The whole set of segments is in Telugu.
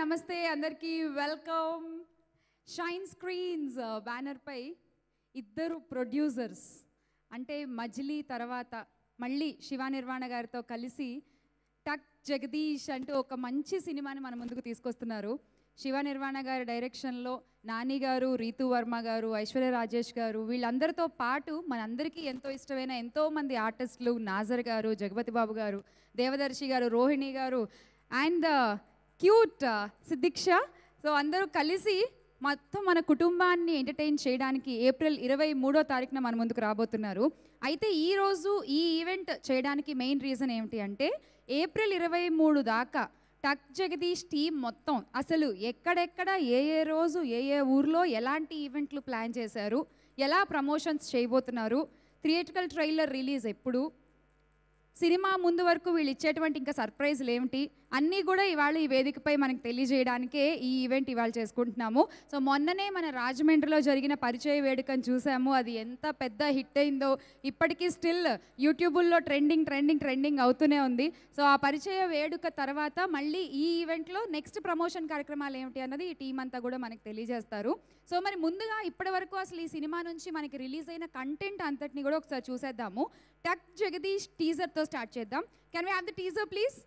నమస్తే అందరికీ వెల్కమ్ షైన్ స్క్రీన్స్ బ్యానర్పై ఇద్దరు ప్రొడ్యూసర్స్ అంటే మజిలీ తర్వాత మళ్ళీ శివ నిర్వాణ గారితో కలిసి టక్ జగదీష్ అంటూ ఒక మంచి సినిమాని మన ముందుకు తీసుకొస్తున్నారు శివ నిర్వాణ గారి డైరెక్షన్లో నాని గారు రీతు వర్మ గారు ఐశ్వర్య రాజేష్ గారు వీళ్ళందరితో పాటు మనందరికీ ఎంతో ఇష్టమైన ఎంతో మంది ఆర్టిస్టులు నాజర్ గారు జగపతి బాబు గారు దేవదర్శి గారు రోహిణి గారు అండ్ క్యూట్ సిద్దిక్ష సో అందరూ కలిసి మొత్తం మన కుటుంబాన్ని ఎంటర్టైన్ చేయడానికి ఏప్రిల్ ఇరవై మూడో తారీఖున మన ముందుకు రాబోతున్నారు అయితే ఈ రోజు ఈ ఈవెంట్ చేయడానికి మెయిన్ రీజన్ ఏమిటి అంటే ఏప్రిల్ ఇరవై మూడు దాకా టక్ జగదీష్ టీం మొత్తం అసలు ఎక్కడెక్కడ ఏ ఏ రోజు ఏ ఏ ఊర్లో ఎలాంటి ఈవెంట్లు ప్లాన్ చేశారు ఎలా ప్రమోషన్స్ చేయబోతున్నారు థియేటికల్ ట్రైలర్ రిలీజ్ ఎప్పుడు సినిమా ముందు వరకు వీళ్ళు ఇచ్చేటువంటి ఇంకా సర్ప్రైజ్లు ఏమిటి అన్నీ కూడా ఇవాళ ఈ వేదికపై మనకు తెలియజేయడానికే ఈ ఈవెంట్ ఇవాళ చేసుకుంటున్నాము సో మొన్ననే మన రాజమండ్రిలో జరిగిన పరిచయ వేడుకను చూసాము అది ఎంత పెద్ద హిట్ అయిందో ఇప్పటికీ స్టిల్ యూట్యూబుల్లో ట్రెండింగ్ ట్రెండింగ్ ట్రెండింగ్ అవుతూనే ఉంది సో ఆ పరిచయ వేడుక తర్వాత మళ్ళీ ఈ ఈవెంట్లో నెక్స్ట్ ప్రమోషన్ కార్యక్రమాలు ఏమిటి అన్నది ఈ టీం అంతా కూడా మనకు తెలియజేస్తారు సో మరి ముందుగా ఇప్పటి వరకు అసలు ఈ సినిమా నుంచి మనకి రిలీజ్ అయిన కంటెంట్ అంతటిని కూడా ఒకసారి చూసేద్దాము టక్ జగదీష్ టీజర్తో స్టార్ట్ చేద్దాం can we have the teaser please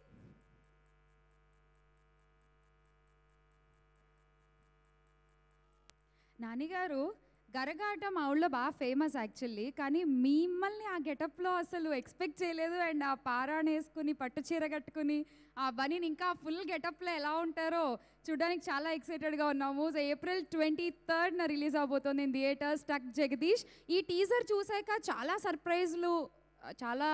నానిగారు గరగాట మా ఊళ్ళో బాగా ఫేమస్ యాక్చువల్లీ కానీ మిమ్మల్ని ఆ గెటప్లో అసలు ఎక్స్పెక్ట్ చేయలేదు అండ్ ఆ పారాణ్ వేసుకుని పట్టు చీర కట్టుకుని ఆ బనీని ఇంకా ఫుల్ గెటప్లో ఎలా ఉంటారో చూడడానికి చాలా ఎక్సైటెడ్గా ఉన్నాము సో ఏప్రిల్ ట్వంటీ థర్డ్న రిలీజ్ అవబోతోంది ఇన్ థియేటర్స్ టక్ జగదీష్ ఈ టీజర్ చూసాక చాలా సర్ప్రైజ్లు చాలా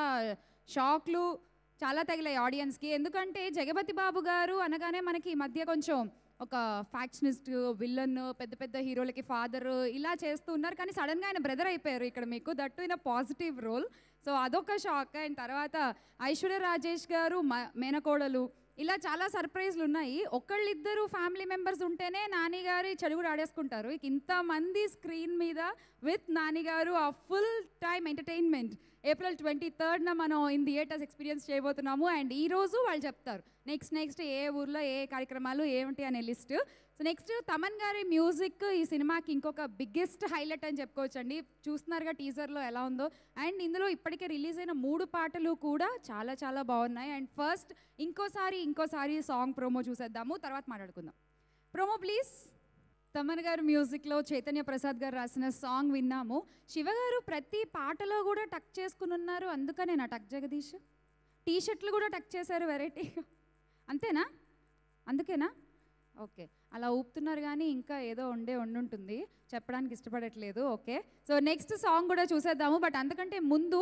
షాక్లు చాలా తగిలాయి ఆడియన్స్కి ఎందుకంటే జగపతి బాబు గారు అనగానే మనకి ఈ మధ్య కొంచెం ఒక ఫ్యాక్షనిస్ట్ విలన్ పెద్ద పెద్ద హీరోలకి ఫాదర్ ఇలా చేస్తూ ఉన్నారు కానీ సడన్గా ఆయన బ్రదర్ అయిపోయారు ఇక్కడ మీకు that in positive role so అదొక షాక్ అండ్ తర్వాత ఐశ్వర్య రాజేష్ గారు మ- మేనకోడలు ఇలా చాలా సర్ప్రైజ్లు ఉన్నాయి ఒకళ్ళిద్దరు ఫ్యామిలీ మెంబర్స్ ఉంటేనే నాని గారి చెడుగుడు ఆడేసుకుంటారు ఇక ఇంతమంది స్క్రీన్ మీద విత్ నాని గారు ఆ full time entertainment April twenty థర్డ్న మనం ఇన్ థియేటర్స్ ఎక్స్పీరియన్స్ చేయబోతున్నాము అండ్ ఈ రోజు వాళ్ళు చెప్తారు నెక్స్ట్ నెక్స్ట్ ఏ ఊర్లో ఏ కార్యక్రమాలు ఏమిటి అనే లిస్ట్ సో నెక్స్ట్ తమన్ గారి మ్యూజిక్ ఈ సినిమాకి ఇంకొక బిగ్గెస్ట్ హైలైట్ అని చెప్పుకోవచ్చు అండి చూస్తున్నారుగా టీజర్లో ఎలా ఉందో అండ్ ఇందులో ఇప్పటికే రిలీజ్ అయిన మూడు పాటలు కూడా చాలా చాలా బాగున్నాయి అండ్ ఫస్ట్ ఇంకోసారి ఇంకోసారి సాంగ్ ప్రోమో చూసేద్దాము తర్వాత మాట్లాడుకుందాం ప్రోమో ప్లీజ్ తమన్ గారు మ్యూజిక్లో చైతన్య ప్రసాద్ గారు రాసిన సాంగ్ విన్నాము శివ గారు ప్రతి పాటలో కూడా టక్ చేసుకుని ఉన్నారు అందుకనే నా టక్ జగదీష్ టీ షర్ట్లు కూడా టక్ చేశారు వెరైటీగా అంతేనా అందుకేనా ఓకే అలా ఊపుతున్నారు కానీ ఇంకా ఏదో ఉండే ఉండుంటుంది చెప్పడానికి ఇష్టపడట్లేదు ఓకే సో నెక్స్ట్ సాంగ్ కూడా చూసేద్దాము బట్ అంతకంటే ముందు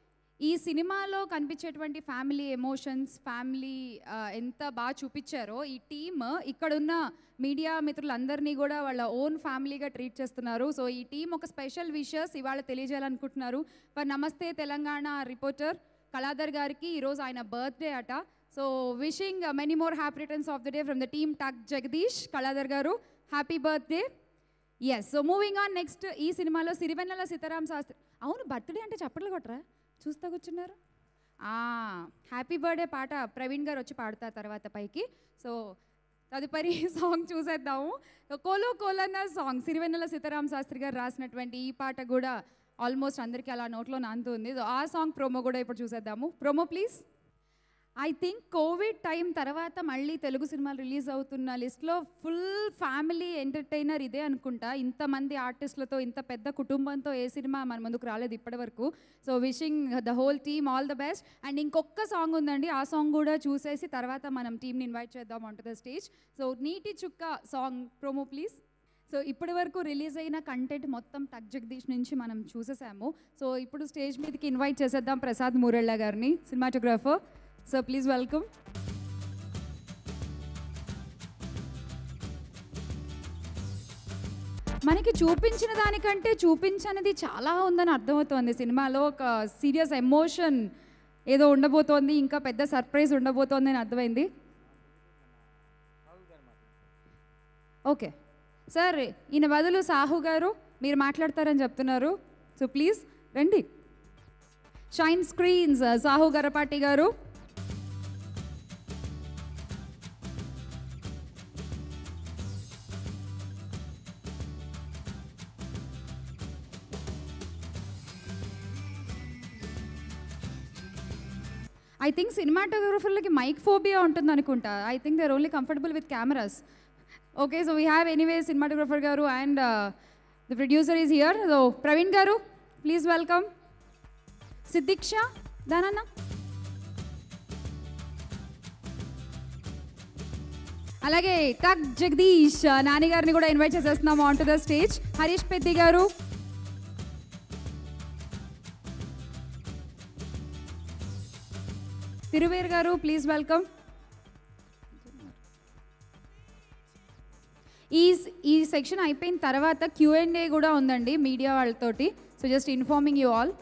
ఈ సినిమాలో కనిపించేటువంటి ఫ్యామిలీ ఎమోషన్స్ ఫ్యామిలీ ఎంత బాగా చూపించారో ఈ టీమ్ ఇక్కడున్న మీడియా మిత్రులందరినీ కూడా వాళ్ళ ఓన్ ఫ్యామిలీగా ట్రీట్ చేస్తున్నారు సో ఈ టీం ఒక స్పెషల్ విషెస్ ఇవాళ తెలియజేయాలనుకుంటున్నారు ఫర్ నమస్తే తెలంగాణ రిపోర్టర్ కళాధర్ గారికి ఈరోజు ఆయన బర్త్డే అట so wishing many more happy returns of the day from the team Tuck Jagadish Kaladhar garu happy birthday yes so moving on next ఈ సినిమాలో సిరివెన్నెల సీతారాం శాస్త్రి అవును బర్త్డే అంటే చప్పట్లు కొట్టరా చూస్తా కూర్చున్నారు హ్యాపీ బర్త్డే పాట ప్రవీణ్ గారు వచ్చి పాడతారు తర్వాత పైకి సో తదుపరి సాంగ్ చూసేద్దాము కోలో కోలన్న సాంగ్ సిరివెన్నెల సీతారాం శాస్త్రి గారు రాసినటువంటి ఈ పాట కూడా ఆల్మోస్ట్ అందరికీ అలా నోట్లో నానుతుంది సో ఆ సాంగ్ ప్రోమో కూడా ఇప్పుడు చూసేద్దాము promo please I think covid time తర్వాత మళ్ళీ తెలుగు సినిమాలు రిలీజ్ అవుతున్న లిస్ట్లో ఫుల్ ఫ్యామిలీ ఎంటర్టైనర్ ఇదే అనుకుంటా ఇంతమంది ఆర్టిస్టులతో ఇంత పెద్ద కుటుంబంతో ఏ సినిమా మన ముందుకు రాలేదు ఇప్పటివరకు so wishing the whole team all the best and ఇంకొక సాంగ్ ఉందండి ఆ సాంగ్ కూడా చూసేసి తర్వాత మనం టీంని ఇన్వైట్ చేద్దాం on to the stage so నీటి చుక్క సాంగ్ ప్రోమో ప్లీజ్ సో ఇప్పటి వరకు రిలీజ్ అయిన కంటెంట్ మొత్తం టక్ జగదీష్ నుంచి మనం చూసేసాము సో ఇప్పుడు స్టేజ్ మీదకి ఇన్వైట్ చేసేద్దాం ప్రసాద్ మూరెళ్ళ గారిని సినిమాటోగ్రాఫర్ సో ప్లీజ్ వెల్కమ్ మనకి చూపించిన దానికంటే చూపించనిది చాలా ఉందని అర్థమవుతోంది సినిమాలో ఒక సీరియస్ ఎమోషన్ ఏదో ఉండబోతోంది ఇంకా పెద్ద సర్ప్రైజ్ ఉండబోతోంది అని అర్థమైంది ఓకే సార్ ఈయన బదులు సాహు గారు మీరు మాట్లాడతారని చెప్తున్నారు సో ప్లీజ్ రండి Shine Screens Sahu Garapati garu I think సినిమాటోగ్రఫర్లకి మైక్ ఫోబియా ఉంటుంది అనుకుంటా I think they are only comfortable with cameras okay so we have anyway cinematographer garu and the producer is here so Praveen garu please welcome సిద్దిక్ష దానన్న అలాగే టక్ జగదీష్ నాని గారిని కూడా ఇన్వైట్ చేసేస్తున్నాము on to the stage Harish Peddi garu Thiruveer గారు ప్లీజ్ వెల్కమ్ ఈ ఈ సెక్షన్ అయిపోయిన తర్వాత క్యూ అండ్ ఏ కూడా ఉందండి మీడియా వాళ్ళతోటి so just informing you all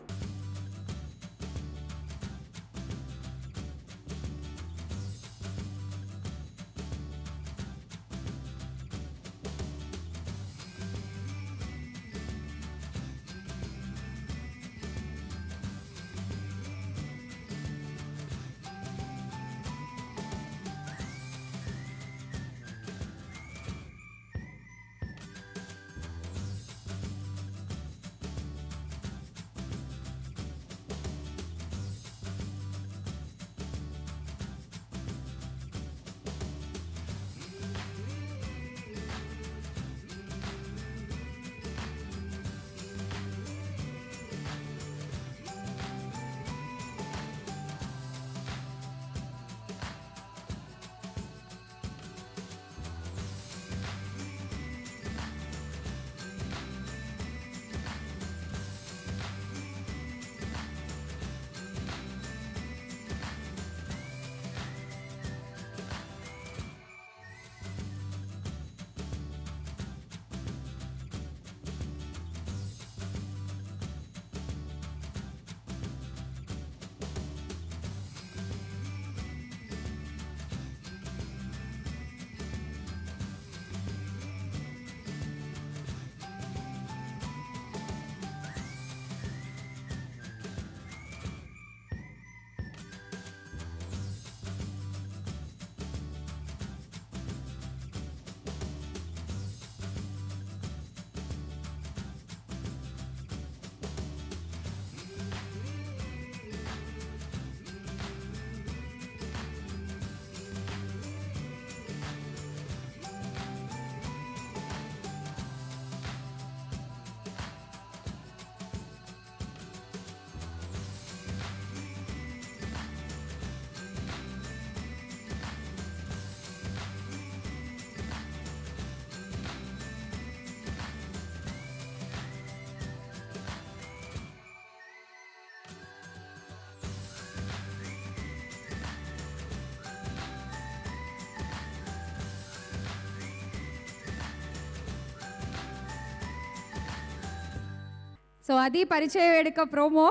so అది పరిచయ వేడుక ప్రోమో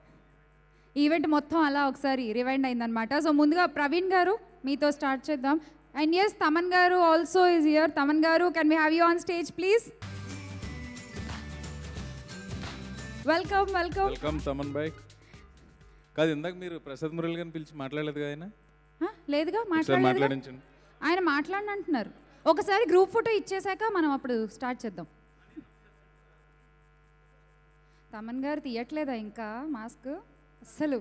ఈవెంట్ మొత్తం అలా ఒకసారి రివైండ్ అయిందనమాట సో ముందుగా ప్రవీణ్ గారు మీతో స్టార్ట్ చేద్దాం అండ్ ఎస్ తమన్ గారు also is here Thaman garu can we have you on stage please welcome welcome welcome Thaman బాయ్ కాదు ఇందాక మీరు ప్రసాద్ మురళి గారిని పిలిచి మాట్లాడలేదు కదా ఆయన లేదుగా ఒకసారి మాట్లాడలేదు మాట్లాడించండి ఆయన మాట్లాడిన అంటున్నారు ఒకసారి గ్రూప్ ఫోటో ఇచ్చేసాక మనం అప్పుడు స్టార్ట్ చేద్దాం తమన్ గారు తీయట్లేదా ఇంకా మాస్క్ అస్సలు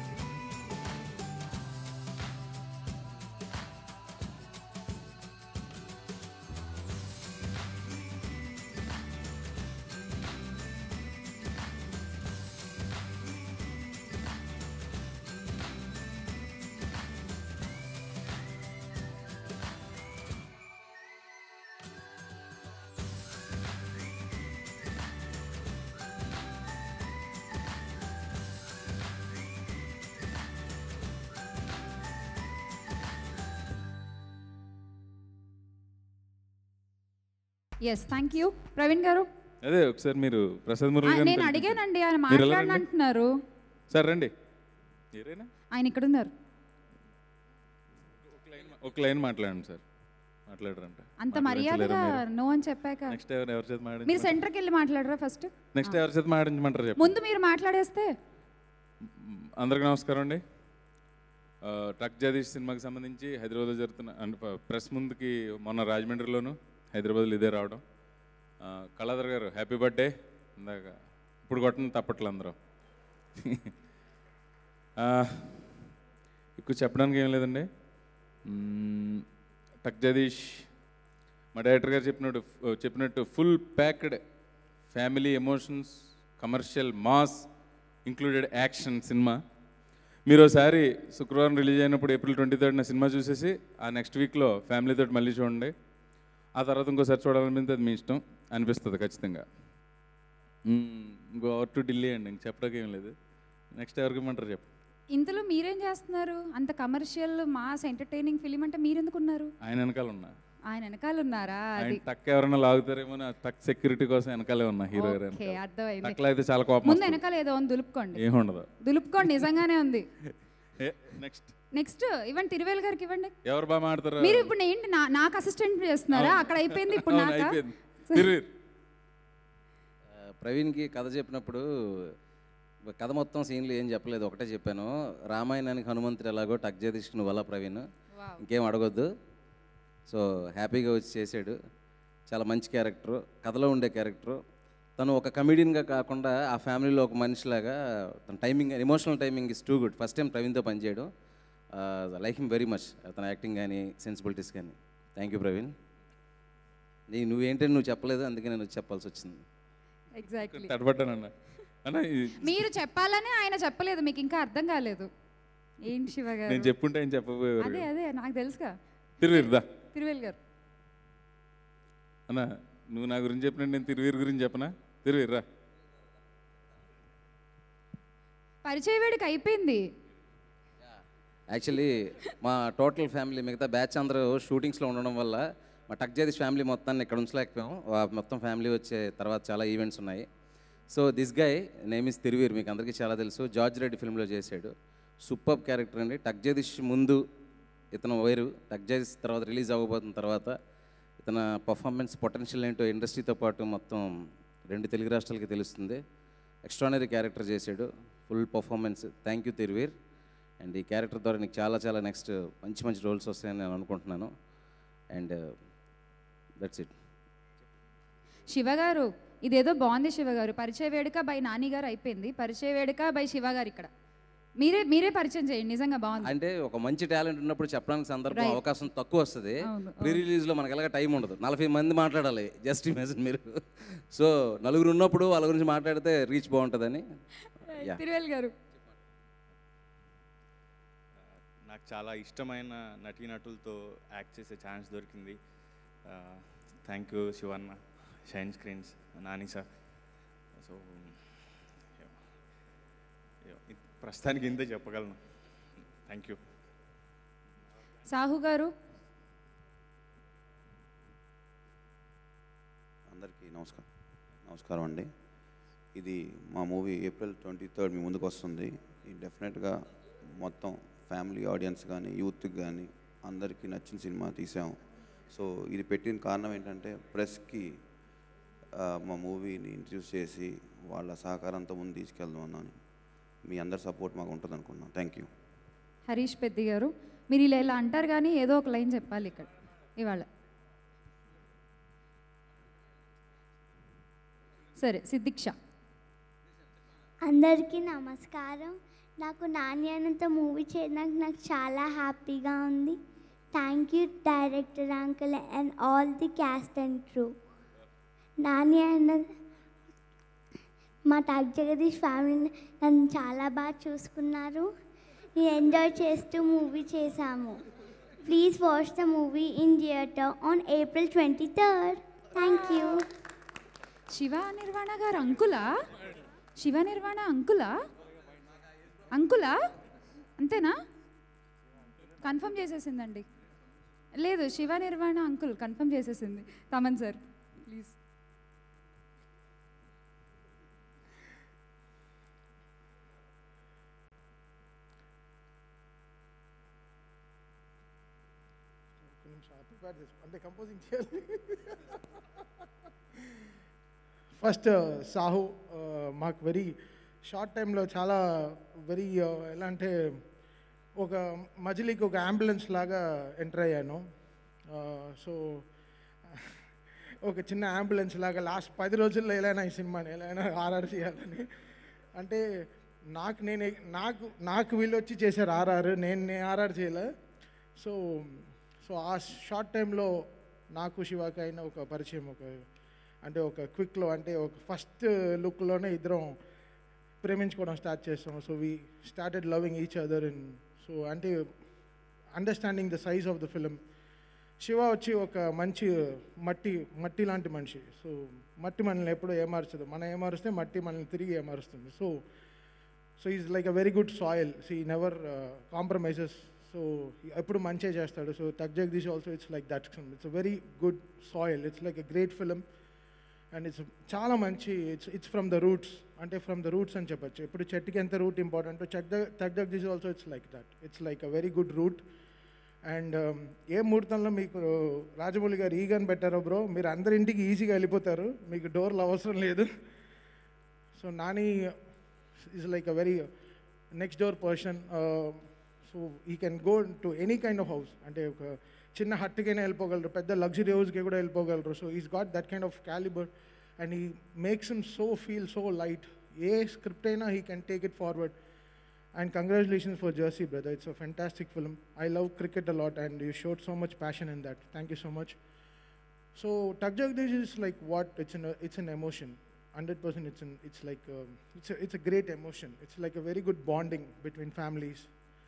ఎస్ థ్యాంక్ యూ ప్రవీణ్ గారు అదే ఒకసారి మీరు ప్రసాద్ మురళి ఆ, గారిని నేను పిలిపించండి. అడిగానండి ఆయన మీరు ఎలా మాట్లాడిన రండి? అంటున్నారు సార్ రండి మీరేనా ఆయన ఇక్కడ ఉన్నారు ఒక లైన్ మా- ఒక లైన్ మాట్లాడండి సార్ మాట్లాడరంట అంత మర్యాదగా నో అని చెప్పాక నెక్స్ట్ ఎవరు ఎవరి చేత మీరు మాట్లాడించమంటారు సెంటర్కి వెళ్ళి మాట్లాడరా ఫస్ట్ నెక్స్ట్ ఎవరి చేత మాట్లాడించమంటారు చెప్పండి ముందు మీరు మాట్లాడేస్తే అందరికి నమస్కారం అండి ఆ, ట్రక్ జగదీష్ సినిమాకి సంబంధించి హైదరాబాద్లో జరుగుతున్న అంటే ప- ప్రెస్ ముందుకి మొన్న రాజమండ్రిలోను హైదరాబాద్లో ఇదే రావడం ఆ, కళాధర్ గారు హ్యాపీ బర్త్డే ఇందాక ఇప్పుడు కొట్టండి తప్పట్లు అందరూ ఆ, ఎక్కువ చెప్పడానికి ఏం లేదండి మ్మ్, టక్ జగదీష్ మా డైరెక్టర్ గారు చెప్పినట్టు చెప్పినట్టు full packed family emotions commercial mass included action సినిమా మీరు ఒకసారి శుక్రవారం రిలీజ్ అయినప్పుడు ఏప్రిల్ ట్వంటీ థర్డ్న సినిమా చూసేసి ఆ నెక్స్ట్ వీక్లో ఫ్యామిలీతో మళ్ళీ చూడండి ఆ తర్వాత ఇంకోసారి చూడాలనిపిస్తే అది మీ ఇష్టం అనిపిస్తుంది ఖచ్చితంగా మ్మ్, ఇంకో అవర్ టు ఢిల్లీ అండి ఇంక చెప్పడానికి ఏం లేదు నెక్స్ట్ ఎవరికి ఇమ్మంటారు చెప్పు ఇంతలో మీరేం చేస్తున్నారు అంత కమర్షియల్ మాస్ ఎంటర్టైనింగ్ ఫిలిం అంటే మీరెందుకు ఉన్నారు ఆయన వెనకాల ఉన్నా ఆయన వెనకాల ఉన్నారా ఆయన అది టక్ ఎవరైనా లాగుతారేమో అని ఆ టక్ సెక్యూరిటీ కోసం వెనకాలే ఉన్నా హీరో గారు ఓకే వెనకాల. అర్థమైంది టక్లో అయితే చాలా కోపం ముందు వస్తుంది. వెనకాల ఏదో ఉంది దులుపుకోండి ఏం ఉండదు దులుపుకోండి నిజంగానే ఉంది ఏ నెక్స్ట్ నెక్స్ట్ ఇవ్వండి తిరువేల్ గారికి ఇవ్వండి ఎవరు బాగా మాడతారు మీరు ఇప్పుడు ఏంటి నా- నాకు అసిస్టెంట్ చేస్తున్నారా అక్కడ అయిపోయింది ఇప్పుడు అవును, నాకా అయిపోయింది తిరువీర్ ఆ, ప్రవీణ్కి కథ చెప్పినప్పుడు కథ మొత్తం సీన్లు ఏం చెప్పలేదు ఒకటే చెప్పాను రామాయణానికి హనుమంతుడు ఎలాగో టక్ జగదీష్ నువ్వు అలా ప్రవీణ్ ఇంకేం అడగొద్దు సో హ్యాపీగా వచ్చి చేసాడు చాలా మంచి క్యారెక్టరు కథలో ఉండే క్యారెక్టరు తను ఒక కమెడియన్గా కాకుండా ఆ ఫ్యామిలీలో ఒక మనిషిలాగా తన timing emotional timing is too good first time ప్రవీణ్తో పనిచేయడం లైక్ హిమ్ వెరీ మచ్ తన యాక్టింగ్ కానీ సెన్సిబిలిటీస్ కానీ థ్యాంక్ యూ ప్రవీణ్ నీ నువ్వేంటని నువ్వు చెప్పలేదు అందుకే నేను వచ్చి చెప్పాల్సి వచ్చింది ఎగ్జాక్ట్లీ తడబడ్డానన్న అన్న ఇది- మీరు చెప్పాలని ఆయన చెప్పలేదు మీకు ఇంకా అర్థం కాలేదు ఏంటి శివ నేను గారు చెప్పుంటే ఆయన చెప్పబోయేవారు అదే అదే నాకు తెలుసుగా తిరువీర్ దా తిరువేల్ గారు అన్న నువ్వు నా గురించి చెప్పినట్టు నేను తిరువీర్ గురించి చెప్పనా తిరువీర్ రా పరిచయ వేడికి అయిపోయింది యాక్చువల్లీ మా టోటల్ ఫ్యామిలీ మిగతా బ్యాచ్ అందరూ షూటింగ్స్లో ఉండడం వల్ల మా టక్ జగదీష్ ఫ్యామిలీ మొత్తాన్ని ఇక్కడ ఉంచలేకపోయాం వా- మొత్తం ఫ్యామిలీ వచ్చే తర్వాత చాలా ఈవెంట్స్ ఉన్నాయి so this guy name is Thiruveer మీకు అందరికీ చాలా తెలుసు జార్జ్ రెడ్డి ఫిల్మ్లో చేశాడు సూపర్ క్యారెక్టర్ అండి టక్ జగదీష్ ముందు ఇతను వేరు టక్ జగదీష్ తర్వాత రిలీజ్ అవ్వబోతున్న తర్వాత ఇతన పర్ఫార్మెన్స్ పొటెన్షియల్ ఏంటో ఇండస్ట్రీతో పాటు మొత్తం రెండు తెలుగు రాష్ట్రాలకి తెలుస్తుంది ఎక్స్ట్రానరీ క్యారెక్టర్ చేశాడు full performance thank you Thiruveer and ఈ క్యారెక్టర్ ద్వారా నీకు చాలా చాలా నెక్స్ట్ మంచి మంచి రోల్స్ వస్తాయని నేను అనుకుంటున్నాను అండ్ దట్స్ ఇట్ శివ గారు ఇదేదో బాగుంది శివ గారు పరిచయ వేడుక బై నాని గారు అయిపోయింది పరిచయ వేడుక బై శివ గారు ఇక్కడ మీరే మీరే పరిచయం చేయండి నిజంగా బాగుంది అంటే ఒక మంచి టాలెంట్ ఉన్నప్పుడు చెప్పడానికి సందర్భం Right. అవకాశం తక్కువ వస్తుంది అవును, ప్రీ రిలీజ్లో మనకి ఎలాగ టైం ఉండదు నలభై మంది మాట్లాడాలి జస్ట్ ఇమేజిన్ మీరు సో నలుగురు ఉన్నప్పుడు వాళ్ళ గురించి మాట్లాడితే రీచ్ బాగుంటుందని యా తిరువేల్ గారు నాకు చాలా ఇష్టమైన నటీనటులతో యాక్ట్ చేసే ఛాన్స్ దొరికింది thank you Sivanna Shine Screens Nani sir so ప్రస్తుతానికి ఇంతే చెప్పగలను థ్యాంక్ యూ సాహు గారు అందరికీ నమస్కారం నమస్కారం అండి ఇది మా మూవీ ఏప్రిల్ ట్వంటీ థర్డ్ మీ ముందుకు వస్తుంది ఇది డెఫినెట్గా మొత్తం ఫ్యామిలీ ఆడియన్స్ కానీ యూత్కి కానీ అందరికీ నచ్చిన సినిమా తీసాం సో ఇది పెట్టిన కారణం ఏంటంటే ప్రెస్కి మా మూవీని ఇంట్రడ్యూస్ చేసి వాళ్ళ సహకారంతో ముందు తీసుకెళ్దాం అన్నాను మీ అందరి సపోర్ట్ మాకు ఉంటుంది అనుకున్నాను థ్యాంక్ యూ హరీష్ పెద్ది గారు మీరు ఇలా ఇలా అంటారు కానీ ఏదో ఒక లైన్ చెప్పాలి ఇక్కడ ఇవాళ సరే సిద్దిక్ష అందరికీ నమస్కారం నాకు నాని అనంత మూవీ చేయడానికి నాకు చాలా హ్యాపీగా ఉంది thank you director uncle and all the cast and crew Nani అన్న మా టాక్ జగదీష్ ఫ్యామిలీ నన్ను చాలా బాగా చూసుకున్నారు నేను ఎంజాయ్ చేస్తూ మూవీ చేశాము please watch the movie in theatre on April twenty third thank you Shiva Nirvana garu అంకులా శివ నిర్వాణ అంకులా అంకులా అంతేనా కన్ఫర్మ్ చేసేసిందండి లేదు శివ నిర్వాణ అంకుల్ కన్ఫర్మ్ చేసేసింది తమన్ సార్ ప్లీజ్ ఒక్క నిమిషం ప్రిపేర్ చేసుకో అంటే కంపోజింగ్ చేయాలి ఫస్ట్ సాహు ఆ, మాకు వెరీ షార్ట్ టైంలో చాలా వెరీ ఎలా అంటే ఒక మజిలీకి ఒక అంబులెన్స్ లాగా ఎంటర్ అయ్యాను సో ఒక చిన్న అంబులెన్స్ లాగా లాస్ట్ పది రోజుల్లో ఎలా అయినా ఈ సినిమాని ఎలా అయినా ఆర్ఆర్ చేయాలని అంటే నాకు నేను నాకు నాకు వీళ్ళు వచ్చి చేశారు ఆర్ఆర్ నేను నేను ఆర్ఆర్ చేయలే సో సో ఆ షార్ట్ టైంలో నాకు శివాకి అయిన ఒక పరిచయం ఒక అంటే ఒక క్విక్లో అంటే ఒక ఫస్ట్ లుక్లోనే ఇద్దరం ప్రేమించుకోవడం స్టార్ట్ చేస్తాం so we started loving each other in so అంటే understanding the size of the film Shiva వచ్చి ఒక మంచి మట్టి మట్టి లాంటి మనిషి సో మట్టి మనల్ని ఎప్పుడూ ఏమార్చదు మనం ఏమారుస్తే మట్టి మనల్ని తిరిగి ఏమారుస్తుంది so so is like a very good soil so he never compromises so ఎప్పుడు మంచిగా చేస్తాడు so Tuck Jagadish also it's like that it's a very good soil it's like a great film and it's చాలా మంచి it's it's from the roots అంటే ఫ్రమ్ ద రూట్స్ అని చెప్పొచ్చు ఇప్పుడు చెట్టుకి ఎంత root important check Tuck Jagadish also it's like that it's like a very good route and ఏ ముహూర్తంలో మీకు రాజమౌళి గారు ఈగన్ పెట్టారో బ్రో మీరు అందరి ఇంటికి ఈజీగా వెళ్ళిపోతారు మీకు డోర్లు అవసరం లేదు so Nani is like a very next door person so he can go to any kind of house అంటే ఒక చిన్న హట్టుకైనా వెళ్ళిపోగలరు పెద్ద లగ్జరీ హౌస్కి కూడా వెళ్ళిపోగలరు so he's got that kind of calibre and he makes him so feel so light ఏ స్క్రిప్ట్ అయినా he can take it forward And congratulations for Jersey, brother. It's a fantastic film. I love cricket a lot, and you showed so much passion in that. Thank you so much. So Tug Jagdish is like what? It's an it's an emotion. Hundred percent. It's an it's like um, it's a it's a great emotion. It's like a very good bonding between families.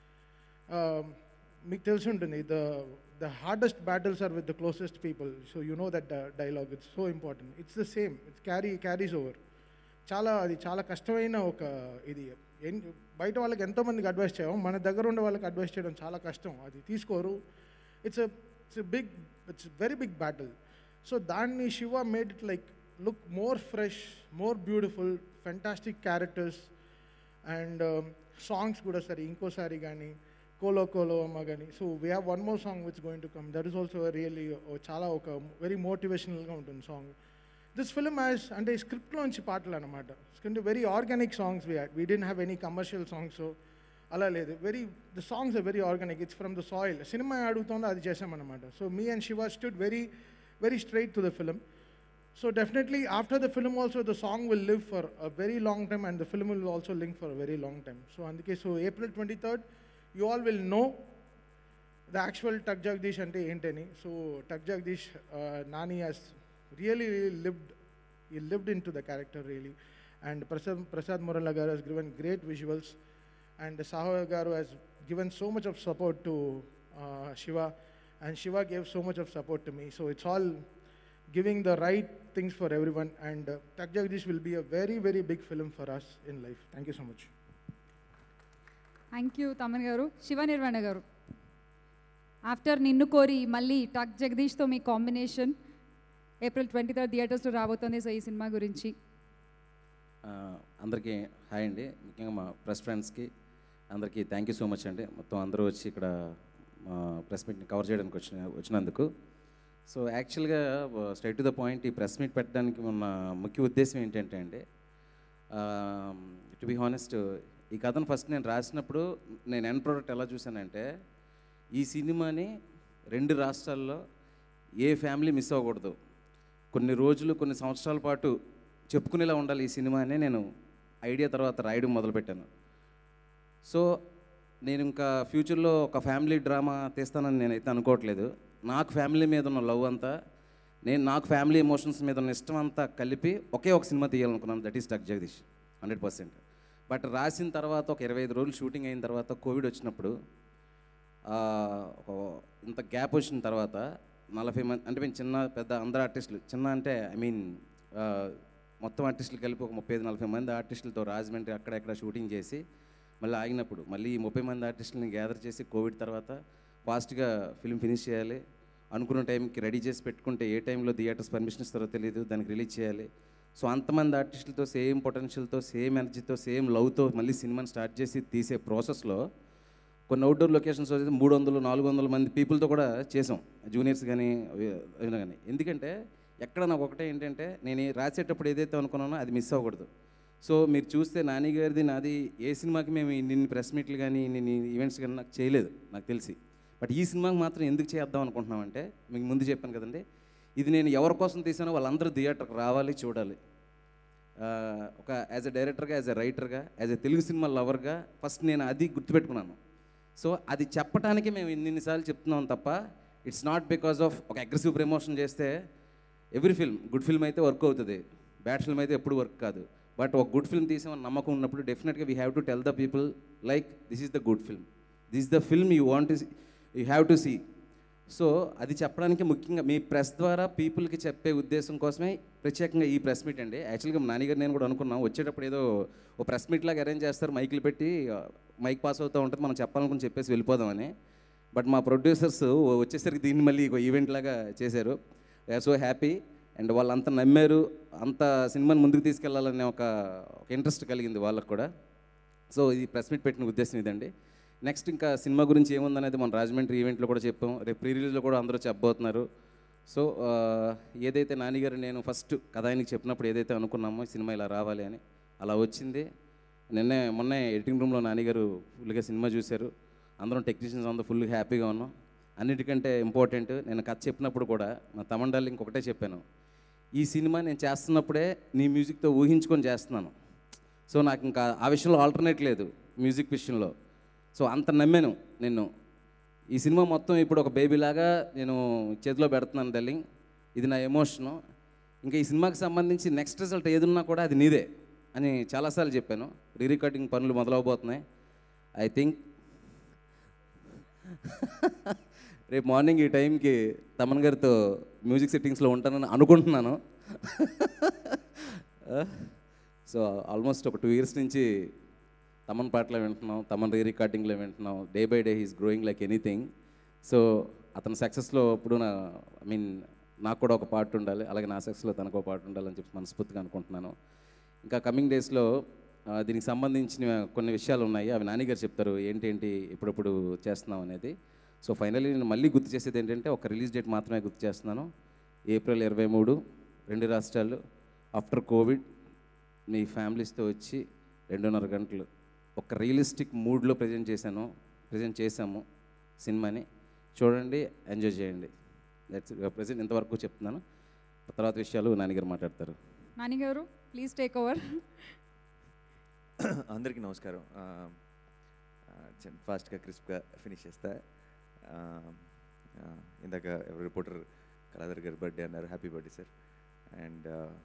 Um, మీకు తెలిసి ఉంటుంది the the hardest battles are with the closest people so you know that dialogue it's so important it's the same it's carry carries over చాలా అది చాలా కష్టమైన ఒక ఇది ఎన్- బయట వాళ్ళకి ఎంతోమందికి అడ్వైస్ చేయడం మన దగ్గర ఉండే వాళ్ళకి అడ్వైస్ చేయడం చాలా కష్టం అది తీసుకోరు it's it's big it's very big battle so దాన్ని Shiva made it like look more fresh more beautiful fantastic characters and songs కూడా సరే ఇంకోసారి కానీ కోలో కోలో అమ్మ కానీ so we have one more song which going to come that is also really చాలా ఒక వెరీ మోటివేషనల్గా ఉంటుంది సాంగ్ దిస్ ఫిలిం యాజ్ అంటే స్క్రిప్ట్లోంచి పాటలు అనమాట అంటే very organic songs we had we didn't have any commercial songs అలా లేదు very the songs are very organic it's from the soil సినిమా అడుగుతుందో అది చేసామన్నమాట so me and Shiva stood very very straight to the film so definitely after the film also the song will live for a very long time and the film will also link for a very long time so అందుకే so April twenty third you all will know the actual Tuck Jagadish అంటే ఏంటని so Tuck Jagadish Nani has really lived he lived into the character really and Prasad Prasad Murella garu he's given great visuals and Sahu garu he's given so much of support to Shiva and Shiva gave so much of support to me so it's all giving the right things for everyone and uh, Tak Jagdish will be a very very big film for us in life. Thank you so much. Thank you Thaman garu Shiva Nirvana garu after Ninnu Kori మళ్ళీ టక్ జగదీష్తో మీ కాంబినేషన్ ఏప్రిల్ ట్వంటీ థర్డ్ థియేటర్స్లో రాబోతోంది సో ఈ సినిమా గురించి ఆ, అందరికీ హాయ్ అండి ముఖ్యంగా మా ప్రెస్ ఫ్రెండ్స్కి అందరికీ థ్యాంక్ యూ సో మచ్ అండి మొత్తం అందరూ వచ్చి ఇక్కడ మా ప్రెస్ మీట్ని కవర్ చేయడానికి వచ్చిన వచ్చినందుకు సో యాక్చువల్గా స్ట్రైట్ టు ద పాయింట్ ఈ ప్రెస్ మీట్ పెట్టడానికి ఉన్న ముఖ్య ఉద్దేశం ఏంటంటే అండి టు బి హానెస్ట్ ఈ కథను ఫస్ట్ నేను రాసినప్పుడు నేను ఎండ్ ప్రోడక్ట్ ఎలా చూశానంటే ఈ సినిమాని రెండు రాష్ట్రాల్లో ఏ ఫ్యామిలీ మిస్ అవ్వకూడదు కొన్ని రోజులు కొన్ని సంవత్సరాల పాటు చెప్పుకునేలా ఉండాలి ఈ సినిమా అని నేను ఐడియా తర్వాత రాయడం మొదలుపెట్టాను సో నేను ఇంకా ఫ్యూచర్లో ఒక ఫ్యామిలీ డ్రామా తీస్తానని నేనైతే అనుకోవట్లేదు నాకు ఫ్యామిలీ మీద ఉన్న లవ్ అంతా నేను నాకు ఫ్యామిలీ ఎమోషన్స్ మీద ఉన్న ఇష్టం అంతా కలిపి ఒకే ఒక సినిమా తీయాలనుకున్నాను దట్ ఈస్ టక్ జగదీష్ హండ్రెడ్ పర్సెంట్ బట్ రాసిన తర్వాత ఒక ఇరవై ఐదు రోజులు షూటింగ్ అయిన తర్వాత కోవిడ్ వచ్చినప్పుడు ఆ, ఒక ఇంత గ్యాప్ వచ్చిన తర్వాత నలభై మంది అంటే మేము చిన్న పెద్ద అందరు ఆర్టిస్టులు చిన్న అంటే ఐ మీన్ మొత్తం ఆర్టిస్టులు కలిపి ఒక ముప్పై ఐదు నలభై మంది ఆర్టిస్టులతో రాజమండ్రి అక్కడెక్కడ షూటింగ్ చేసి మళ్ళీ ఆగినప్పుడు మళ్ళీ ఈ ముప్పై మంది ఆర్టిస్టులని గ్యాదర్ చేసి కోవిడ్ తర్వాత ఫాస్ట్గా ఫిల్మ్ ఫినిష్ చేయాలి అనుకున్న టైంకి రెడీ చేసి పెట్టుకుంటే ఏ టైంలో థియేటర్స్ పర్మిషన్ ఇస్తారో తెలియదు దానికి రిలీజ్ చేయాలి సో అంతమంది ఆర్టిస్టులతో సేమ్ పొటెన్షియల్తో సేమ్ ఎనర్జీతో సేమ్ లవ్తో మళ్ళీ సినిమాని స్టార్ట్ చేసి తీసే ప్రాసెస్లో కొన్ని అవుట్డోర్ లొకేషన్స్ అయితే మూడు వందలు నాలుగు వందల మంది పీపుల్తో కూడా చేసాం జూనియర్స్ కానీ అయినా కానీ ఎందుకంటే ఎక్కడ నాకు ఒకటే ఏంటంటే నేను ఈ రాసేటప్పుడు ఏదైతే అనుకున్నానో అది మిస్ అవ్వకూడదు సో మీరు చూస్తే నాని గారిది నాది ఏ సినిమాకి మేము ఇన్ని ప్రెస్ మీట్లు కానీ ఇన్ని ఈవెంట్స్ కానీ నాకు చేయలేదు నాకు తెలిసి బట్ ఈ సినిమాకి మాత్రం ఎందుకు చేద్దాం అనుకుంటున్నామంటే మీకు ముందు చెప్పాను కదండి ఇది నేను ఎవరి కోసం తీసానో వాళ్ళందరూ థియేటర్కి రావాలి చూడాలి ఒక యాజ్ ఎ డైరెక్టర్గా యాజ్ ఎ రైటర్గా యాజ్ ఎ తెలుగు సినిమా లవర్గా ఫస్ట్ నేను అది గుర్తుపెట్టుకున్నాను సో అది చెప్పడానికి మేము ఇన్నిసార్లు చెప్తున్నాం తప్ప ఇట్స్ నాట్ బికాస్ ఆఫ్ ఒక అగ్రెసివ్ ప్రమోషన్ చేస్తే ఎవ్రీ ఫిల్మ్ గుడ్ ఫిల్మ్ అయితే వర్క్ అవుతుంది బ్యాడ్ ఫిల్మ్ అయితే ఎప్పుడు వర్క్ కాదు బట్ ఒక గుడ్ ఫిల్మ్ తీసామని నమ్మకం ఉన్నప్పుడు డెఫినెట్గా we have to tell the people like this is the good film this is the film you want you have to see so అది చెప్పడానికి ముఖ్యంగా మీ ప్రెస్ ద్వారా పీపుల్కి చెప్పే ఉద్దేశం కోసమే ప్రత్యేకంగా ఈ ప్రెస్ మీట్ అండి యాక్చువల్గా నాన్నగారు నేను కూడా అనుకున్నాం వచ్చేటప్పుడు ఏదో ఓ ప్రెస్ మీట్ లాగా అరేంజ్ చేస్తారు మైకులు పెట్టి మైక్ పాస్ అవుతూ ఉంటుంది మనం చెప్పాలనుకుని చెప్పేసి వెళ్ళిపోదామని బట్ మా ప్రొడ్యూసర్స్ వచ్చేసరికి దీన్ని మళ్ళీ ఒక ఈవెంట్ లాగా చేశారు ఐఆర్ సో హ్యాపీ అండ్ వాళ్ళంతా నమ్మారు అంత సినిమాని ముందుకు తీసుకెళ్లాలనే ఒక ఒక ఇంట్రెస్ట్ కలిగింది వాళ్ళకు కూడా సో ఇది ప్రెస్ మీట్ పెట్టిన ఉద్దేశం ఇదండి నెక్స్ట్ ఇంకా సినిమా గురించి ఏముందనేది మన రాజమండ్రి ఈవెంట్లో కూడా చెప్పాం రేపు ప్రీ రిలీజ్లో కూడా అందరూ చెప్పబోతున్నారు సో ఆ, ఏదైతే నాన్నగారు నేను ఫస్ట్ కథ ఆయనకి చెప్పినప్పుడు ఏదైతే అనుకున్నామో ఈ సినిమా ఇలా రావాలి అని అలా వచ్చింది నిన్నే మొన్నే ఎడిటింగ్ రూమ్లో నాన్నగారు ఫుల్గా సినిమా చూశారు అందరం టెక్నీషియన్స్ అందరూ ఫుల్ హ్యాపీగా ఉన్నాం అన్నిటికంటే ఇంపార్టెంట్ నేను కథ చెప్పినప్పుడు కూడా మా తమండాలు ఇంకొకటే చెప్పాను ఈ సినిమా నేను చేస్తున్నప్పుడే నీ మ్యూజిక్తో ఊహించుకొని చేస్తున్నాను సో నాకు ఇంకా ఆ విషయంలో ఆల్టర్నేట్ లేదు మ్యూజిక్ విషయంలో సో అంత నమ్మాను నిన్ను ఈ సినిమా మొత్తం ఇప్పుడు ఒక బేబీ లాగా నేను చేతిలో పెడుతున్నాను డల్లింగ్ ఇది నా ఎమోషను ఇంకా ఈ సినిమాకి సంబంధించి నెక్స్ట్ రిజల్ట్ ఏదున్నా కూడా అది నీదే అని చాలాసార్లు చెప్పాను రీ రికార్డింగ్ పనులు మొదలవబోతున్నాయి ఐ థింక్ రేపు మార్నింగ్ ఈ టైంకి తమన్ గారితో మ్యూజిక్ సెట్టింగ్స్లో ఉంటానని అనుకుంటున్నాను సో ఆల్మోస్ట్ ఒక టూ ఇయర్స్ నుంచి తమన్ పాటలు వింటున్నాం తమన్ రీ రికార్డింగ్లో వింటున్నాం day by day he's growing like anything so అతని సక్సెస్లో ఇప్పుడు నా ఐ మీన్ నాకు కూడా ఒక పార్ట్ ఉండాలి అలాగే నా సక్సెస్లో తనకు ఒక పార్ట్ ఉండాలని చెప్పి మనస్ఫూర్తిగా అనుకుంటున్నాను ఇంకా కమింగ్ డేస్లో దీనికి సంబంధించిన కొన్ని విషయాలు ఉన్నాయి అవి నాన్నగారు చెప్తారు ఏంటేంటి ఎప్పుడెప్పుడు చేస్తున్నాం అనేది సో ఫైనల్లీ నేను మళ్ళీ గుర్తు చేసేది ఏంటంటే ఒక రిలీజ్ డేట్ మాత్రమే గుర్తు చేస్తున్నాను ఏప్రిల్ ఇరవై మూడు రెండు రాష్ట్రాలు ఆఫ్టర్ కోవిడ్ మీ ఫ్యామిలీస్తో వచ్చి రెండున్నర గంటలు ఒక రియలిస్టిక్ మూడ్లో ప్రజెంట్ చేశాను ప్రజెంట్ చేశాము సినిమాని చూడండి ఎంజాయ్ చేయండి దట్స్ ప్రజెంట్ ఇంతవరకు చెప్తున్నాను తర్వాత విషయాలు నాన్నగారు మాట్లాడతారు నానిగారు ప్లీజ్ టేక్ ఓవర్ అందరికీ నమస్కారం ఫాస్ట్గా క్రిస్ప్గా ఫినిష్ చేస్తా ఆ, ఆ, ఇందాక రిపోర్టర్ కళాధర్ గారి బర్త్డే అన్నారు హ్యాపీ బర్త్డే సార్ అండ్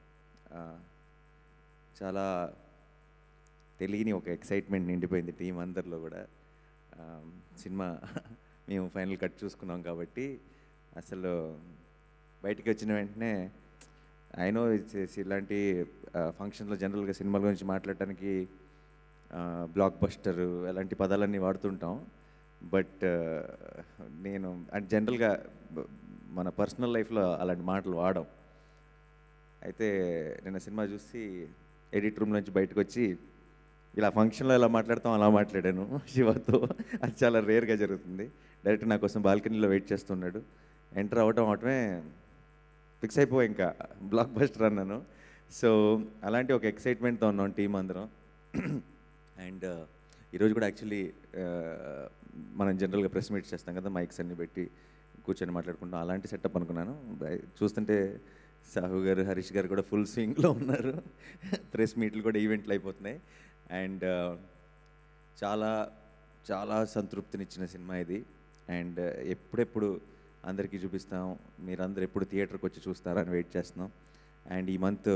చాలా తెలియని ఒక ఎక్సైట్మెంట్ నిండిపోయింది టీం అందరిలో కూడా ఆ, సినిమా మేము ఫైనల్ కట్ చూసుకున్నాం కాబట్టి అసలు బయటికి వచ్చిన వెంటనే అయినో ఇలాంటి ఫంక్షన్లో జనరల్గా సినిమాల గురించి మాట్లాడటానికి బ్లాక్ బస్టర్ అలాంటి పదాలన్నీ వాడుతుంటాం బట్ నేను అంటే జనరల్గా మన పర్సనల్ లైఫ్లో అలాంటి మాటలు వాడం అయితే నిన్న సినిమా చూసి ఎడిట్ రూమ్ నుంచి బయటకు వచ్చి ఇలా ఫంక్షన్లో ఎలా మాట్లాడతాం అలా మాట్లాడాను శివతో అది చాలా రేర్గా జరుగుతుంది డైరెక్ట్ నా కోసం బాల్కనీలో వెయిట్ చేస్తున్నాడు ఎంటర్ అవ్వటం అవటమే ఫిక్స్ అయిపోయి ఇంకా బ్లాక్ బస్టర్ అన్నాను సో అలాంటి ఒక ఎక్సైట్మెంట్తో ఉన్నాం టీం అందరం అండ్ ఈరోజు కూడా యాక్చువల్లీ మనం జనరల్గా ప్రెస్ మీట్ చేస్తాం కదా మైక్స్ అన్ని పెట్టి కూర్చొని మాట్లాడుకుంటాం అలాంటి సెటప్ అనుకున్నాను బై- చూస్తుంటే సాహు గారు హరీష్ గారు కూడా ఫుల్ స్వింగ్లో ఉన్నారు ప్రెస్ మీట్లు కూడా ఈవెంట్లు అయిపోతున్నాయి అండ్ చాలా చాలా సంతృప్తినిచ్చిన సినిమా ఇది అండ్ ఎప్పుడెప్పుడు అందరికీ చూపిస్తాం మీరందరూ ఎప్పుడు థియేటర్కి వచ్చి చూస్తారని వెయిట్ చేస్తున్నాం అండ్ ఈ మంత్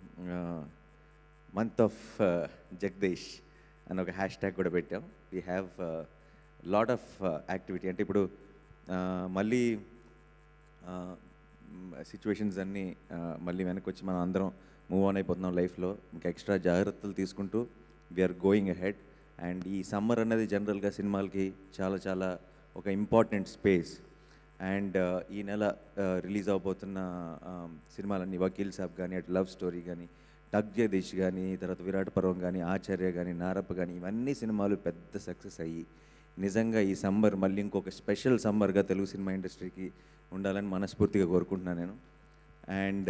మంత్ ఆఫ్ జగదీష్ అని ఒక హ్యాష్ ట్యాగ్ కూడా పెట్టాం we have lot of activity అంటే ఇప్పుడు uh, మళ్ళీ సిచ్యువేషన్స్ అన్నీ uh, మళ్ళీ వెనక్కి వచ్చి మనం అందరం మూవ్ ఆన్ అయిపోతున్నాం లైఫ్లో ఇంకా ఎక్స్ట్రా జాగ్రత్తలు తీసుకుంటూ వీఆర్ గోయింగ్ అహెడ్ అండ్ ఈ సమ్మర్ అనేది జనరల్గా సినిమాలకి చాలా చాలా ఒక ఇంపార్టెంట్ స్పేస్ అండ్ ఈ నెల రిలీజ్ అవబోతున్న um, సినిమాలన్నీ వకీల్ సాబ్ కానీ అటు లవ్ స్టోరీ కానీ టగ్ జగదీష్ కానీ తర్వాత విరాట్ పర్వం కానీ ఆచార్య కానీ నారప్ప కానీ ఇవన్నీ సినిమాలు పెద్ద సక్సెస్ అయ్యి నిజంగా ఈ సమ్మర్ మళ్ళీ ఇంకొక స్పెషల్ సమ్మర్గా తెలుగు సినిమా ఇండస్ట్రీకి ఉండాలని మనస్ఫూర్తిగా కోరుకుంటున్నాను నేను అండ్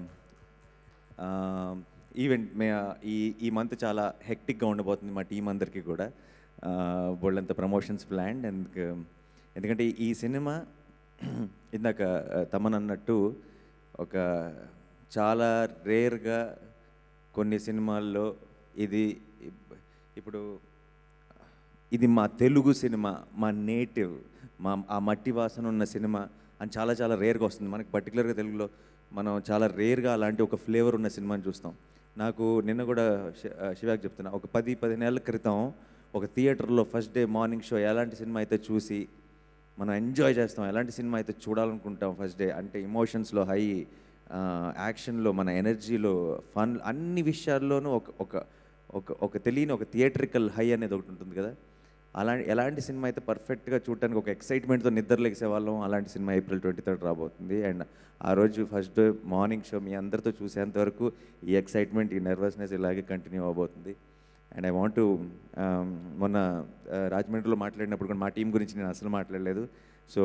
ఈవెంట్ మే ఈ ఈ మంత్ చాలా హెక్టిక్గా ఉండబోతుంది మా టీం అందరికీ కూడా బోళ్ళంత ప్రమోషన్స్ ప్లాన్ అండ్ ఎందుకంటే ఈ సినిమా ఇందాక తమన్ అన్నట్టు ఒక చాలా రేర్గా కొన్ని సినిమాల్లో ఇది ఇప్- ఇప్పుడు ఇది మా తెలుగు సినిమా మా నేటివ్ మా ఆ మట్టి వాసన ఉన్న సినిమా అని చాలా చాలా రేర్గా వస్తుంది మనకి పర్టికులర్గా తెలుగులో మనం చాలా రేర్గా అలాంటి ఒక ఫ్లేవర్ ఉన్న సినిమాని చూస్తాం నాకు నిన్న కూడా శి- ఆ, శివాకి చెప్తున్నా ఒక పది పదిహేనేళ్ల క్రితం ఒక థియేటర్లో ఫస్ట్ డే మార్నింగ్ షో ఎలాంటి సినిమా అయితే చూసి మనం ఎంజాయ్ చేస్తాం ఎలాంటి సినిమా అయితే చూడాలనుకుంటాం ఫస్ట్ డే అంటే ఇమోషన్స్లో హై యాక్షన్లో మన ఎనర్జీలో ఫన్ అన్ని విషయాల్లోనూ ఒక ఒక ఒక ఒక తెలియని ఒక థియేట్రికల్ హై అనేది ఒకటి ఉంటుంది కదా అలాంటి ఎలాంటి సినిమా అయితే పర్ఫెక్ట్గా చూడటానికి ఒక ఎక్సైట్మెంట్తో నిద్రలేసే వాళ్ళం అలాంటి సినిమా ఏప్రిల్ ట్వంటీ థర్డ్ రాబోతుంది అండ్ ఆ రోజు ఫస్ట్ డే మార్నింగ్ షో మీ అందరితో చూసేంత వరకు ఈ ఎక్సైట్మెంట్ ఈ నర్వస్నెస్ ఇలాగే కంటిన్యూ అవబోతుంది అండ్ ఐ వాంట్ మొన్న ఆ, రాజమండ్రిలో మాట్లాడినప్పుడు కూడా మా టీం గురించి నేను అసలు మాట్లాడలేదు సో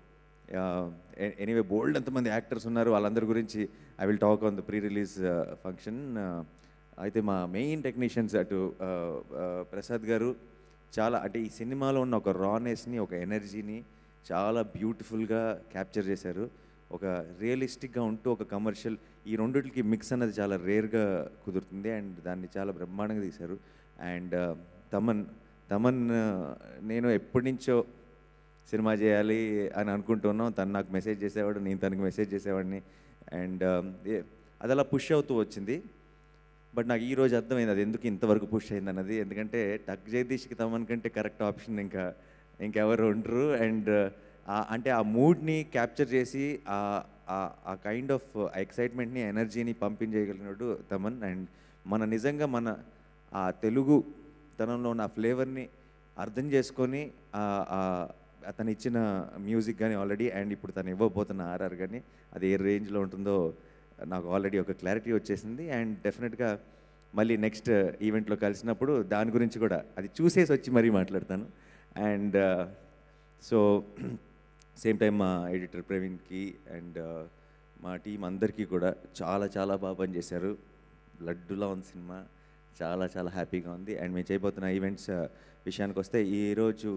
ఎనీవే బోల్డ్ ఎంతమంది యాక్టర్స్ ఉన్నారు వాళ్ళందరి గురించి I will talk on the pre release function అయితే మా మెయిన్ టెక్నీషియన్స్ అటు ఆ, ఆ, ప్రసాద్ గారు చాలా అంటే ఈ సినిమాలో ఉన్న ఒక రానెస్ని ఒక ఎనర్జీని చాలా బ్యూటిఫుల్గా క్యాప్చర్ చేశారు ఒక రియలిస్టిక్గా ఉంటూ ఒక కమర్షియల్ ఈ రెండిటికి మిక్స్ అన్నది చాలా రేర్గా కుదురుతుంది అండ్ దాన్ని చాలా బ్రహ్మాండంగా తీశారు అండ్ తమన్ తమన్ ఆ, నేను ఎప్పటి నుంచో సినిమా చేయాలి అని అనుకుంటున్నాం తను నాకు మెసేజ్ చేసేవాడు నేను తనకి మెసేజ్ చేసేవాడిని అండ్ అది అలా పుష్ అవుతూ వచ్చింది బట్ నాకు ఈ రోజు అర్థమైంది అది ఎందుకు ఇంతవరకు పుష్ అయింది అన్నది ఎందుకంటే టక్ జగదీష్కి తమన్ కంటే కరెక్ట్ ఆప్షన్ ఇంకా ఇంకెవరు ఉండరు అండ్ అంటే ఆ మూడ్ని క్యాప్చర్ చేసి ఆ- ఆ- ఆ కైండ్ ఆఫ్ ఎక్సైట్మెంట్ని ఎనర్జీని పంపించేయగలిగినాడు తమన్ అండ్ మన నిజంగా మన ఆ తెలుగు తనంలో ఉన్న ఆ ఫ్లేవర్ని అర్థం చేసుకొని ఆ- ఆ అతను ఇచ్చిన మ్యూజిక్ కానీ ఆల్రెడీ అండ్ ఇప్పుడు తను ఇవ్వబోతున్న ఆర్ఆర్ కానీ అది ఏ రేంజ్లో ఉంటుందో నాకు ఆల్రెడీ ఒక క్లారిటీ వచ్చేసింది అండ్ డెఫినెట్గా మళ్ళీ నెక్స్ట్ ఈవెంట్లో కలిసినప్పుడు దాని గురించి కూడా అది చూసేసి వచ్చి మరీ మాట్లాడతాను అండ్ సో సేమ్ టైం మా ఎడిటర్ ప్రవీణ్కి అండ్ మా టీం అందరికీ కూడా చాలా చాలా బాగా పనిచేశారు లడ్డులా ఉంది సినిమా చాలా చాలా హ్యాపీగా ఉంది అండ్ మేము చేయబోతున్న ఈవెంట్స్ విషయానికి వస్తే ఈరోజు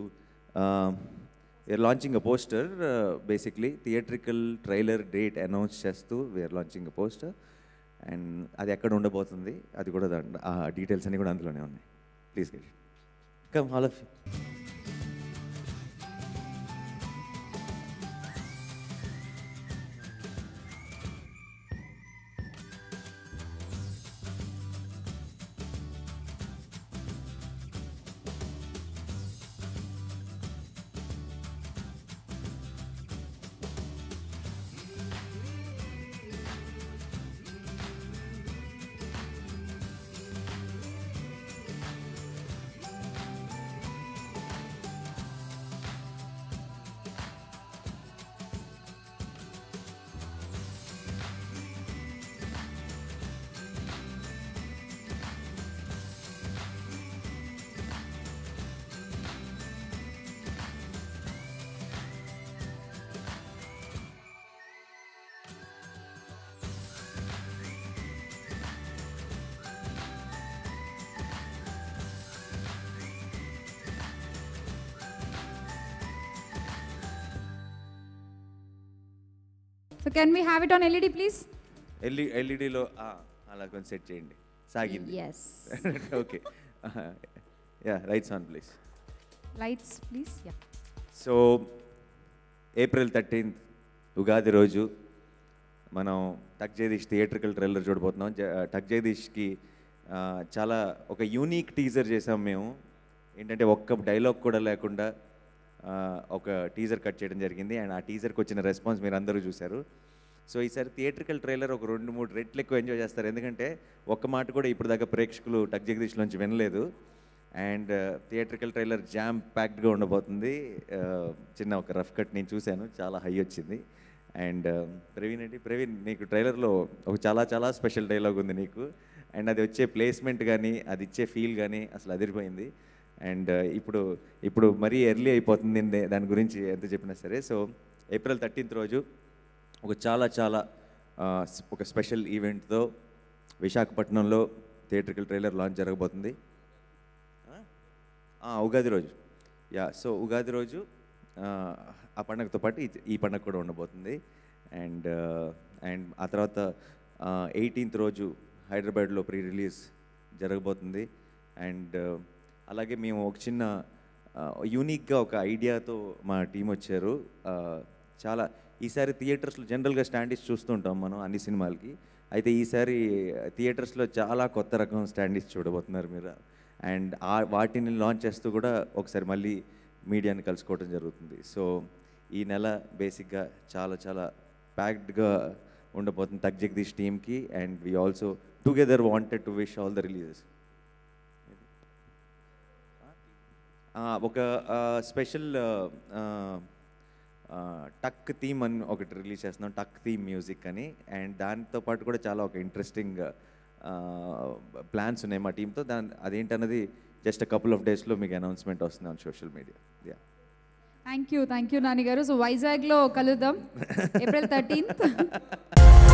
we are launching a poster basically theatrical trailer date announce చేస్తూ we are launching a poster and అది ఎక్కడ ఉండబోతుంది అది కూడా దాంట్లో ఆ డీటెయిల్స్ అన్నీ కూడా అందులోనే ఉన్నాయి please get come all of So can we have it on LED, please? L ఎల్ఈడిలో అలా కొంచెం సెట్ చేయండి సాగింది Yes. Okay yeah lights on please Lights, please. Yeah. So April thirteenth Ugadi రోజు మనం టక్ జగదీష్ థియేట్రికల్ ట్రైలర్ చూడబోతున్నాం జ- టక్ జగదీష్కి ఆ, చాలా ఒక యూనిక్ టీజర్ చేసాం మేము ఏంటంటే ఒక్క డైలాగ్ కూడా లేకుండా ఆ, ఒక టీజర్ కట్ చేయడం జరిగింది అండ్ ఆ టీజర్కి వచ్చిన రెస్పాన్స్ మీరు అందరూ చూశారు సో ఈసారి థియేట్రికల్ ట్రైలర్ ఒక రెండు మూడు రెట్లు ఎక్కువ ఎంజాయ్ చేస్తారు ఎందుకంటే ఒక్క మాట కూడా ఇప్పుడు దాకా ప్రేక్షకులు టక్ జగదీష్ నుంచి వినలేదు అండ్ థియేట్రికల్ ట్రైలర్ జామ్ ప్యాక్డ్గా ఉండబోతుంది ఆ, చిన్న ఒక రఫ్ కట్ నేను చూశాను చాలా హై వచ్చింది అండ్ ప్రవీణ్ ఏంటి ప్రవీణ్ నీకు ట్రైలర్లో ఒక చాలా చాలా స్పెషల్ డైలాగ్ ఉంది నీకు అండ్ అది వచ్చే ప్లేస్మెంట్ కానీ అది ఇచ్చే ఫీల్ కానీ అసలు అదిరిపోయింది అండ్ ఇప్పుడు ఇప్పుడు మరీ ఎర్లీ అయిపోతుంది నే- దాని గురించి ఎంత చెప్పినా సరే సో ఏప్రిల్ థర్టీన్త్ రోజు ఒక చాలా చాలా ఆ, స్- ఒక స్పెషల్ ఈవెంట్తో విశాఖపట్నంలో థియేట్రికల్ ట్రైలర్ లాంచ్ జరగబోతుంది ఆ, ఉగాది రోజు యా సో ఉగాది రోజు ఆ, ఆ పండగతో పాటు ఈ- ఈ పండగ కూడా ఉండబోతుంది అండ్ అండ్ ఆ తర్వాత ఎయిటీన్త్ రోజు హైదరాబాద్లో ప్రీ రిలీజ్ జరగబోతుంది అండ్ అలాగే మేము ఒక చిన్న యూనిక్గా ఒక ఐడియాతో మా టీం వచ్చారు ఆ, చాలా ఈసారి థియేటర్స్లో జనరల్గా స్టాండీస్ చూస్తుంటాం మనం అన్ని సినిమాలకి అయితే ఈసారి థియేటర్స్లో చాలా కొత్త రకం స్టాండీస్ చూడబోతున్నారు మీరు అండ్ ఆ వాటిని లాంచ్ చేస్తూ కూడా ఒకసారి మళ్ళీ మీడియాని కలుసుకోవడం జరుగుతుంది సో ఈ నెల బేసిక్గా చాలా చాలా ప్యాక్డ్గా ఉండబోతుంది తగ్ జగదీష్ టీమ్కి and we also together wanted to wish all the releases ఒక స్పెషల్ టక్ థీమ్ అని ఒకటి రిలీజ్ చేస్తున్నాం టక్ థీమ్ మ్యూజిక్ అని అండ్ దాంతో పాటు కూడా చాలా ఒక ఇంట్రెస్టింగ్ ప్లాన్స్ ఉన్నాయి మా టీంతో దాని అదేంటన్నది జస్ట్ కపుల్ ఆఫ్ డేస్లో మీకు అనౌన్స్మెంట్ వస్తుంది on social media yeah thank you thank you Nani garu so వైజాగ్లో కలుద్దాం ఏప్రిల్ థర్టీన్త్